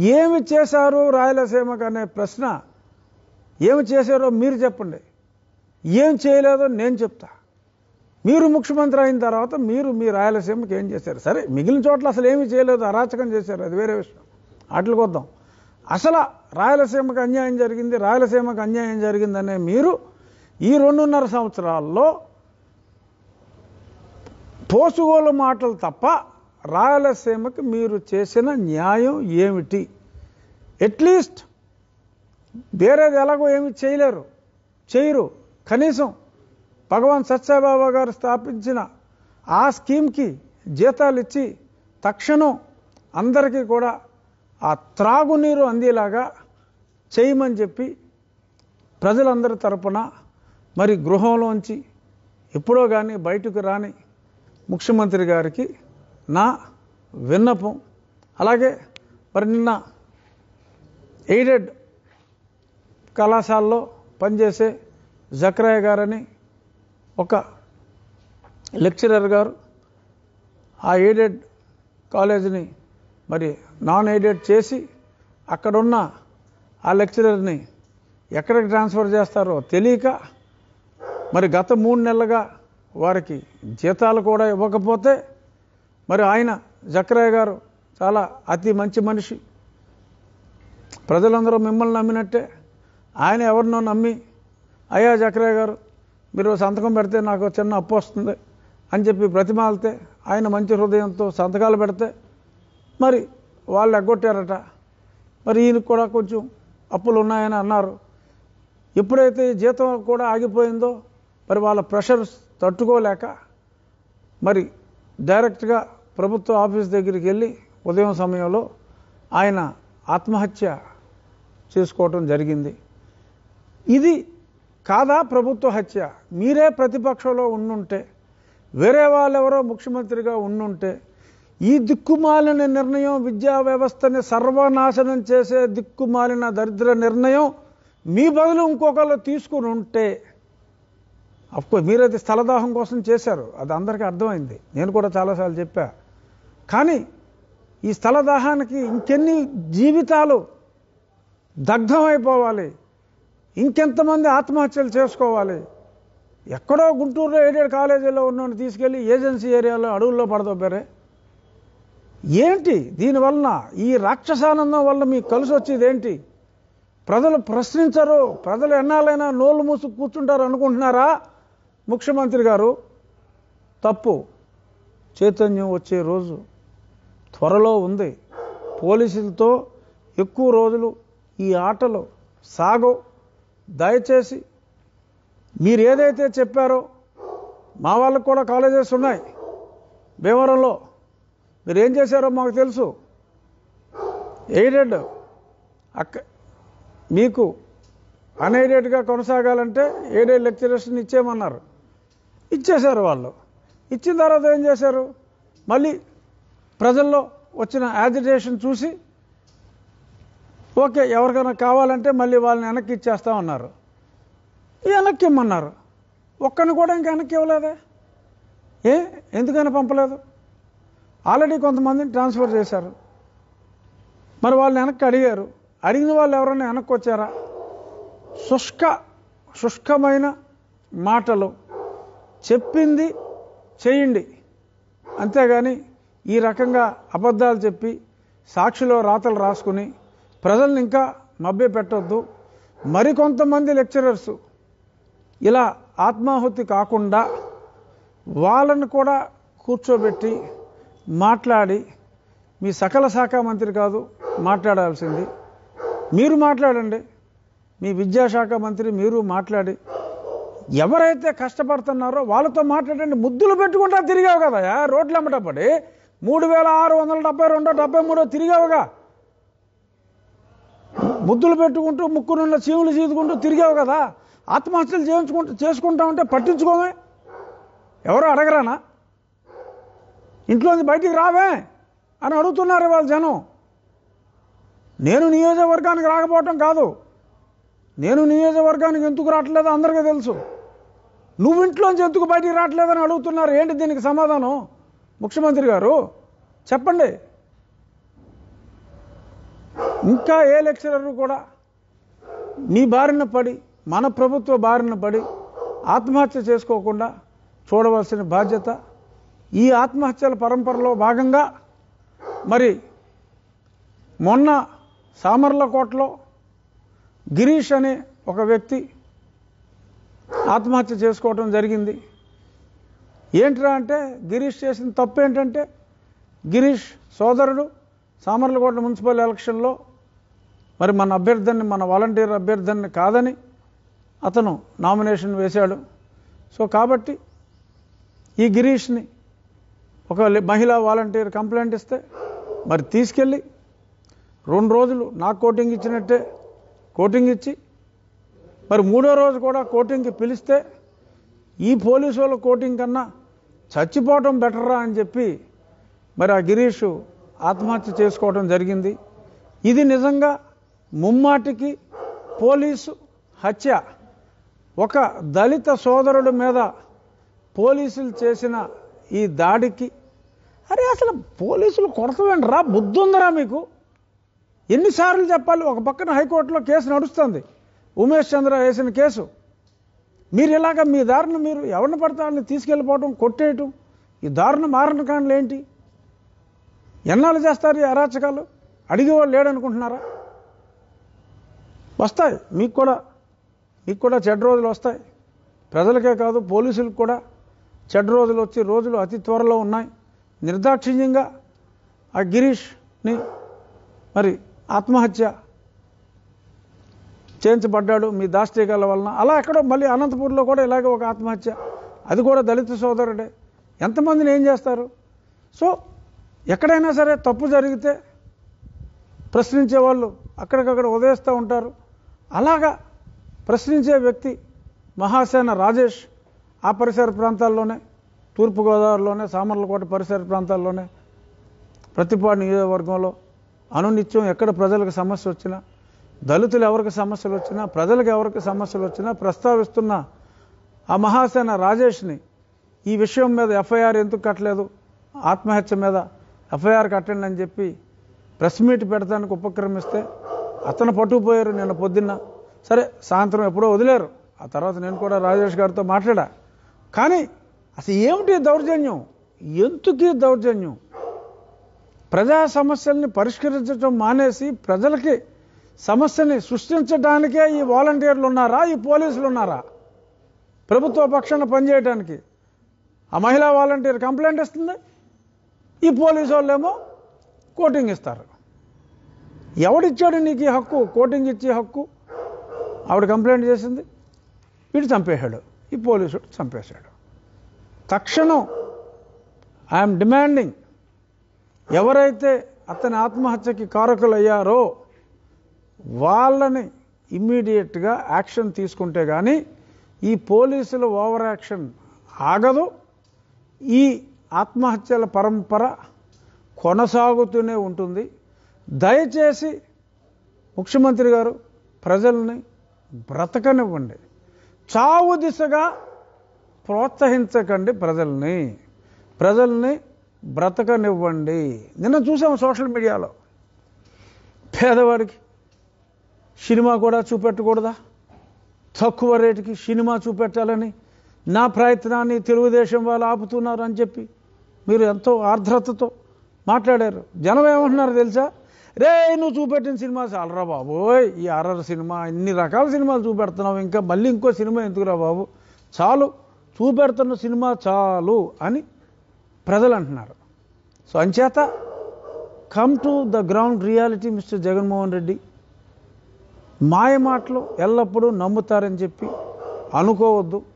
ఏమి చేశారు రాయలసీమకు అనే ప్రశ్న ఏమి చేశారో మీరు చెప్పండి ఏం చేయలేదో నేను చెప్తా మీరు ముఖ్యమంత్రి అయిన తర్వాత మీరు మీ రాయలసీమకి ఏం చేశారు సరే మిగిలిన చోట్ల అసలు ఏమీ చేయలేదు అరాచకం చేశారు అది వేరే విషయం వాటికి వద్దాం అసలు రాయలసీమకు అన్యాయం జరిగింది రాయలసీమకు అన్యాయం జరిగిందనే మీరు ఈ రెండున్నర సంవత్సరాల్లో పోసుకోలు మాటలు తప్ప రాయలసీమకి మీరు చేసిన న్యాయం ఏమిటి అట్లీస్ట్ వేరేది ఎలాగో ఏమి చేయలేరు చేయరు కనీసం భగవాన్ సత్యబాబా గారు స్థాపించిన ఆ స్కీమ్కి జీతాలు ఇచ్చి తక్షణం అందరికీ కూడా ఆ త్రాగునీరు అందేలాగా చేయమని చెప్పి ప్రజలందరి తరపున మరి గృహంలోంచి ఎప్పుడో కానీ బయటకు రాని ముఖ్యమంత్రి గారికి నా విన్నపం అలాగే మరి నిన్న ఎయిడెడ్ కళాశాలలో పనిచేసే జక్రాయ గారని ఒక లెక్చరర్ గారు ఆ ఎయిడెడ్ కాలేజీని మరి నాన్ ఎయిడెడ్ చేసి అక్కడున్న ఆ లెక్చరర్ని ఎక్కడికి ట్రాన్స్ఫర్ చేస్తారో తెలియక మరి గత మూడు నెలలుగా వారికి జీతాలు కూడా ఇవ్వకపోతే మరి ఆయన జక్రయ్య గారు చాలా అతి మంచి మనిషి ప్రజలందరూ మిమ్మల్ని నమ్మినట్టే ఆయన ఎవరినో నమ్మి అయ్యా జక్రయ్య గారు మీరు సంతకం పెడితే నాకు చిన్న అప్పు వస్తుంది అని చెప్పి బ్రతిమాలితే ఆయన మంచి హృదయంతో సంతకాలు పెడితే మరి వాళ్ళు ఎగ్గొట్టారట మరి ఈయనకు కూడా కొంచెం అప్పులు ఉన్నాయని అన్నారు ఎప్పుడైతే ఈ జీతం కూడా ఆగిపోయిందో మరి వాళ్ళ ప్రెషర్ తట్టుకోలేక మరి డైరెక్ట్గా ప్రభుత్వ ఆఫీస్ దగ్గరికి వెళ్ళి ఉదయం సమయంలో ఆయన ఆత్మహత్య చేసుకోవటం జరిగింది ఇది కాదా ప్రభుత్వ హత్య మీరే ప్రతిపక్షంలో ఉండుంటే వేరే వాళ్ళెవరో ముఖ్యమంత్రిగా ఉండుంటే ఈ దిక్కుమాలిన నిర్ణయం విద్యా వ్యవస్థని సర్వనాశనం చేసే దిక్కుమాలిన దరిద్ర నిర్ణయం మీ బదులు ఇంకొకళ్ళు తీసుకుని ఉంటే అఫ్కోర్స్ మీరు అది స్థలదాహం కోసం చేశారు అది అందరికీ అర్థమైంది నేను కూడా చాలాసార్లు చెప్పా కానీ ఈ స్థలదాహానికి ఇంకెన్ని జీవితాలు దగ్ధమైపోవాలి ఇంకెంతమంది ఆత్మహత్యలు చేసుకోవాలి ఎక్కడో గుంటూరులో ఎయిడెడ్ కాలేజీలో ఉన్నోని తీసుకెళ్ళి ఏజెన్సీ ఏరియాలో అడవుల్లో పడదొబ్బారే ఏంటి దీనివలన ఈ రాక్షసానందం వల్ల మీకు కలిసి వచ్చేది ఏంటి ప్రజలు ప్రశ్నించరు ప్రజలు ఎన్నాళ్ళైనా నోళ్ళు మూసు కూర్చుంటారు అనుకుంటున్నారా ముఖ్యమంత్రి గారు తప్పు చైతన్యం వచ్చే రోజు త్వరలో ఉంది పోలీసులతో ఎక్కువ రోజులు ఈ ఆటలు సాగవు దయచేసి మీరు ఏదైతే చెప్పారో మా వాళ్ళకు కూడా కాలేజెస్ ఉన్నాయి భీమవరంలో మీరు ఏం చేశారో మాకు తెలుసు ఎయిడెడ్ అక్క మీకు అన్ఎయిడెడ్గా కొనసాగాలంటే ఎయిడెడ్ లెక్చరర్స్ని ఇచ్చేయమన్నారు ఇచ్చేశారు వాళ్ళు ఇచ్చిన తర్వాత ఏం చేశారు మళ్ళీ ప్రజల్లో వచ్చిన యాజిటేషన్ చూసి ఓకే ఎవరికైనా కావాలంటే మళ్ళీ వాళ్ళని వెనక్కి ఇచ్చేస్తామన్నారు వెనక్కి ఇమ్మన్నారు ఒక్కని కూడా ఇంకా వెనక్కి ఇవ్వలేదే ఏ ఎందుకని పంపలేదు ఆల్రెడీ కొంతమందిని ట్రాన్స్ఫర్ చేశారు మరి వాళ్ళు వెనక్కి అడిగారు అడిగిన వాళ్ళు ఎవరైనా వెనక్కి వచ్చారా శుష్క శుష్కమైన మాటలు చెప్పింది చేయండి అంతేగాని ఈ రకంగా అబద్ధాలు చెప్పి సాక్షిలో రాతలు రాసుకుని ప్రజల్ని ఇంకా మభ్య పెట్టొద్దు మరికొంతమంది లెక్చరర్స్ ఇలా ఆత్మాహుతి కాకుండా వాళ్ళని కూడా కూర్చోబెట్టి మాట్లాడి మీ సకల శాఖ మంత్రి కాదు మాట్లాడాల్సింది మీరు మాట్లాడండి మీ విద్యాశాఖ మంత్రి మీరు మాట్లాడి ఎవరైతే కష్టపడుతున్నారో వాళ్ళతో మాట్లాడండి ముద్దులు పెట్టుకుంటా తిరిగావు కదా రోడ్లు అమ్మటపడి మూడు వేల ఆరు వందల డెబ్బై రెండో డెబ్బై మూడో తిరిగావుగా ముద్దులు పెట్టుకుంటూ ముక్కునున్న చీవులు చీదుకుంటూ తిరిగావు కదా ఆత్మహత్యలు చేయించుకుంటూ చేసుకుంటామంటే పట్టించుకోమే ఎవరు అడగరానా ఇంట్లోంచి బయటికి రావే అని అడుగుతున్నారు వాళ్ళ జనం నేను నియోజకవర్గానికి రాకపోవటం కాదు నేను నియోజకవర్గానికి ఎందుకు రావట్లేదో అందరికీ తెలుసు నువ్వు ఇంట్లోంచి ఎందుకు బయటికి రావట్లేదని అడుగుతున్నారు ఏంటి దీనికి సమాధానం ముఖ్యమంత్రి గారు చెప్పండి ఇంకా ఏ లెక్చరర్ కూడా మీ బారిన పడి మన ప్రభుత్వ బారిన పడి ఆత్మహత్య చేసుకోకుండా చూడవలసిన బాధ్యత ఈ ఆత్మహత్యల పరంపరలో భాగంగా మరి మొన్న సామర్లకోటలో గిరీష్ అనే ఒక వ్యక్తి ఆత్మహత్య చేసుకోవటం జరిగింది ఏంట్రా అంటే గిరీష్ చేసిన తప్పు ఏంటంటే గిరీష్ సోదరుడు సామర్లకోట మున్సిపల్ ఎలక్షన్లో మరి మన అభ్యర్థిని మన వాలంటీర్ అభ్యర్థిని కాదని అతను నామినేషన్ వేశాడు సో కాబట్టి ఈ గిరీష్ని ఒక లే- మహిళా వాలంటీర్ కంప్లైంట్ ఇస్తే మరి తీసుకెళ్ళి రెండు రోజులు నాకు కోటింగ్ ఇచ్చినట్టే కోటింగ్ ఇచ్చి మరి మూడో రోజు కూడా కోటింగ్కి పిలిస్తే ఈ పోలీసు వాళ్ళ కోటింగ్ కన్నా చచ్చిపోవటం బెటరా అని చెప్పి మరి ఆ గిరీష్ ఆత్మహత్య చేసుకోవడం జరిగింది ఇది నిజంగా ముమ్మాటికి పోలీసు హత్య ఒక దళిత సోదరుడి మీద పోలీసులు చేసిన ఈ దాడికి అరే అసలు పోలీసులు కొడతామంటారా బుద్ధి ఉందరా మీకు ఎన్నిసార్లు చెప్పాలి ఒక పక్కన హైకోర్టులో కేసు నడుస్తుంది ఉమేష్ చంద్ర వేసిన కేసు మీరు ఇలాగ మీ దారిని మీరు ఎవరిని పడతా వాళ్ళని తీసుకెళ్ళిపోవడం కొట్టేయటం ఈ దారుణ మారణ కాండలు ఏంటి ఎన్నాళ్ళు చేస్తారు ఈ అరాచకాలు అడిగేవాళ్ళు లేడనుకుంటున్నారా వస్తాయి మీకు కూడా మీకు కూడా చెడ్డ రోజులు వస్తాయి ప్రజలకే కాదు పోలీసులకు కూడా చెడ్డ రోజులు వచ్చి రోజులు అతి త్వరలో ఉన్నాయి నిర్దాక్షిణ్యంగా ఆ గిరీష్ని మరి ఆత్మహత్య చేయించబడ్డాడు మీ దాష్టీకాల వలన అలా ఎక్కడో మళ్ళీ అనంతపూర్లో కూడా ఇలాగే ఒక ఆత్మహత్య అది కూడా దళిత సోదరుడే ఎంతమందిని ఏం చేస్తారు సో ఎక్కడైనా సరే తప్పు జరిగితే ప్రశ్నించే వాళ్ళు అక్కడికక్కడ ఉదయిస్తూ ఉంటారు అలాగా ప్రశ్నించే వ్యక్తి మహాసేన రాజేష్ ఆ పరిసర ప్రాంతాల్లోనే తూర్పుగోదావరిలోనే సామర్లకోట పరిసర ప్రాంతాల్లోనే ప్రతిపాడు నియోజకవర్గంలో అనునిత్యం ఎక్కడ ప్రజలకు సమస్య వచ్చినా దళితులు ఎవరికి సమస్యలు వచ్చినా ప్రజలకు ఎవరికి సమస్యలు వచ్చినా ప్రస్తావిస్తున్న ఆ మహాసేన రాజేష్ని ఈ విషయం మీద ఎఫ్ఐఆర్ ఎందుకు కట్టలేదు ఆత్మహత్య మీద ఎఫ్ఐఆర్ కట్టండి అని చెప్పి ప్రెస్ మీట్ పెడతానికి ఉపక్రమిస్తే అతను పట్టుకుపోయారు నిన్న పొద్దున్న సరే సాయంత్రం ఎప్పుడో వదిలేరు ఆ తర్వాత నేను కూడా రాజేష్ గారితో మాట్లాడా కానీ అసలు ఏమిటి ఈ దౌర్జన్యం ఎందుకు ఈ దౌర్జన్యం ప్రజా సమస్యల్ని పరిష్కరించడం మానేసి ప్రజలకి సమస్యని సృష్టించడానికే ఈ వాలంటీర్లు ఉన్నారా ఈ పోలీసులు ఉన్నారా ప్రభుత్వ పక్షాన పనిచేయడానికి ఆ మహిళా వాలంటీర్ కంప్లైంట్ ఇస్తుంది ఈ పోలీసు వాళ్ళేమో కోటింగ్ ఇస్తారు ఎవడిచ్చాడు నీకు ఈ హక్కు కోటింగ్ ఇచ్చే హక్కు ఆవిడ కంప్లైంట్ చేసింది వీడు చంపేశాడు ఈ పోలీసుడు చంపేశాడు తక్షణం ఐఎమ్ డిమాండింగ్ ఎవరైతే అతని ఆత్మహత్యకి కారకులయ్యారో వాళ్ళని ఇమ్మీడియట్గా యాక్షన్ తీసుకుంటే కానీ ఈ పోలీసుల ఓవర్ యాక్షన్ ఆగదు ఈ ఆత్మహత్యల పరంపర కొనసాగుతూనే ఉంటుంది దయచేసి ముఖ్యమంత్రి గారు ప్రజల్ని బ్రతకనివ్వండి చావు దిశగా ప్రోత్సహించకండి ప్రజల్ని ప్రజల్ని బ్రతకనివ్వండి నిన్న చూసాం సోషల్ మీడియాలో పేదవాడికి సినిమా కూడా చూపెట్టకూడదా తక్కువ రేటుకి సినిమా చూపెట్టాలని నా ప్రయత్నాన్ని తెలుగుదేశం వాళ్ళు ఆపుతున్నారు అని చెప్పి మీరు ఎంతో ఆర్ద్రతతో మాట్లాడారు జనం ఏమంటున్నారు తెలుసా రే నువ్వు చూపెట్టిన సినిమా చాలరా బాబోయ్ ఈ అర్రర్ సినిమా ఇన్ని రకాల సినిమాలు చూపెడుతున్నావు ఇంకా మళ్ళీ ఇంకో సినిమా ఎందుకురా బాబు చాలు చూపెడుతున్న సినిమా చాలు అని ప్రజలు అంటున్నారు సో అంచేత come to the ground reality mister Jaganmohan Reddy మాయ మాటలు ఎల్లప్పుడూ నమ్ముతారని చెప్పి అనుకోవద్దు